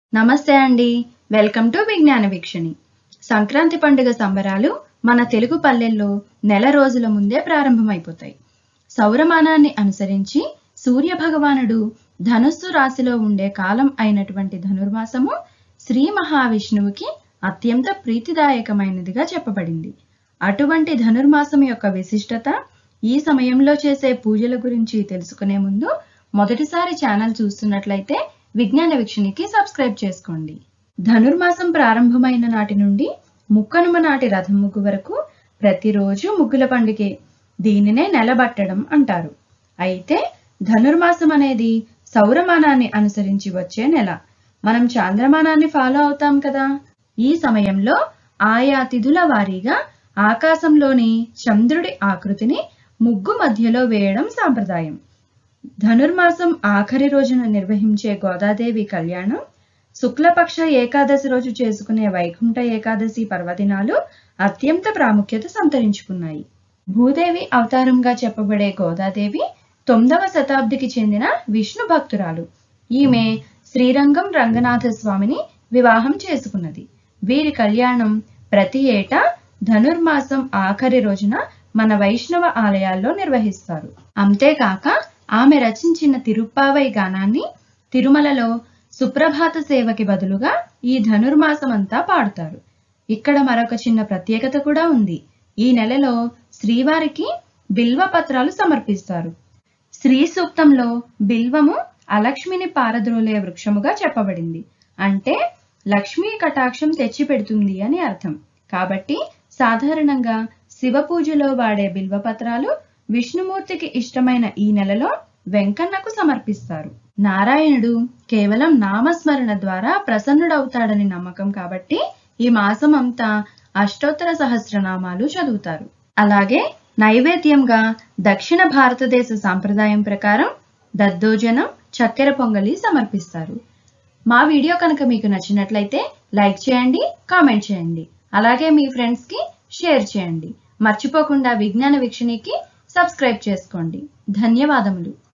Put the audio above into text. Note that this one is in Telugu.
నమస్తే అండి వెల్కమ్ టు విజ్ఞాన వీక్షణి సంక్రాంతి పండుగ సంబరాలు మన తెలుగు పల్లెల్లో నెల రోజుల ముందే ప్రారంభమైపోతాయి సౌరమానాన్ని అనుసరించి సూర్య భగవానుడు ధనుస్సు రాశిలో ఉండే కాలం అయినటువంటి ధనుర్మాసము శ్రీ మహావిష్ణువుకి అత్యంత ప్రీతిదాయకమైనదిగా చెప్పబడింది అటువంటి ధనుర్మాసం యొక్క విశిష్టత ఈ సమయంలో చేసే పూజల గురించి తెలుసుకునే ముందు మొదటిసారి ఛానల్ చూస్తున్నట్లయితే విజ్ఞాన వీక్షణికి సబ్స్క్రైబ్ చేసుకోండి ధనుర్మాసం ప్రారంభమైన నాటి నుండి ముక్కనుమ నాటి రథం ముగ్గు వరకు ప్రతిరోజు ముగ్గుల పండుగే దీనినే నెలబట్టడం అంటారు అయితే ధనుర్మాసం అనేది సౌరమానాన్ని అనుసరించి వచ్చే నెల మనం చాంద్రమానాన్ని ఫాలో అవుతాం కదా ఈ సమయంలో ఆయా తిథుల వారీగా ఆకాశంలోని చంద్రుడి ఆకృతిని ముగ్గు మధ్యలో వేయడం సాంప్రదాయం ధనుర్మాసం ఆఖరి రోజున నిర్వహించే గోదాదేవి కళ్యాణం శుక్లపక్ష ఏకాదశి రోజు చేసుకునే వైకుంఠ ఏకాదశి పర్వదినాలు అత్యంత ప్రాముఖ్యత సంతరించుకున్నాయి భూదేవి అవతారంగా చెప్పబడే గోదాదేవి తొమ్మిదవ శతాబ్దికి చెందిన విష్ణు భక్తురాలు ఈమె శ్రీరంగం రంగనాథ స్వామిని వివాహం చేసుకున్నది వీరి కళ్యాణం ప్రతి ఏటా ధనుర్మాసం ఆఖరి రోజున మన వైష్ణవ ఆలయాల్లో నిర్వహిస్తారు అంతేకాక ఆమె రచించిన తిరుప్పావై గానాన్ని తిరుమలలో సుప్రభాత సేవకి బదులుగా ఈ ధనుర్మాసం అంతా పాడుతారు ఇక్కడ మరొక చిన్న ప్రత్యేకత కూడా ఉంది ఈ నెలలో శ్రీవారికి బిల్వ పత్రాలు సమర్పిస్తారు శ్రీ సూక్తంలో బిల్వము అలక్ష్మిని పారద్రోలే వృక్షముగా చెప్పబడింది అంటే లక్ష్మీ కటాక్షం తెచ్చిపెడుతుంది అని అర్థం కాబట్టి సాధారణంగా శివ పూజలో వాడే బిల్వపత్రాలు విష్ణుమూర్తికి ఇష్టమైన ఈ నెలలో వెంకన్నకు సమర్పిస్తారు నారాయణుడు కేవలం నామస్మరణ ద్వారా ప్రసన్నుడవుతాడని నమ్మకం కాబట్టి ఈ మాసం అంతా అష్టోత్తర సహస్రనామాలు చదువుతారు అలాగే నైవేద్యంగా దక్షిణ భారతదేశ సాంప్రదాయం ప్రకారం దద్దోజనం చక్కెర పొంగలి సమర్పిస్తారు మా వీడియో కనుక మీకు నచ్చినట్లయితే లైక్ చేయండి కామెంట్ చేయండి అలాగే మీ ఫ్రెండ్స్కి షేర్ చేయండి మర్చిపోకుండా విజ్ఞాన వీక్షణికి సబ్స్క్రైబ్ చేసుకోండి ధన్యవాదములు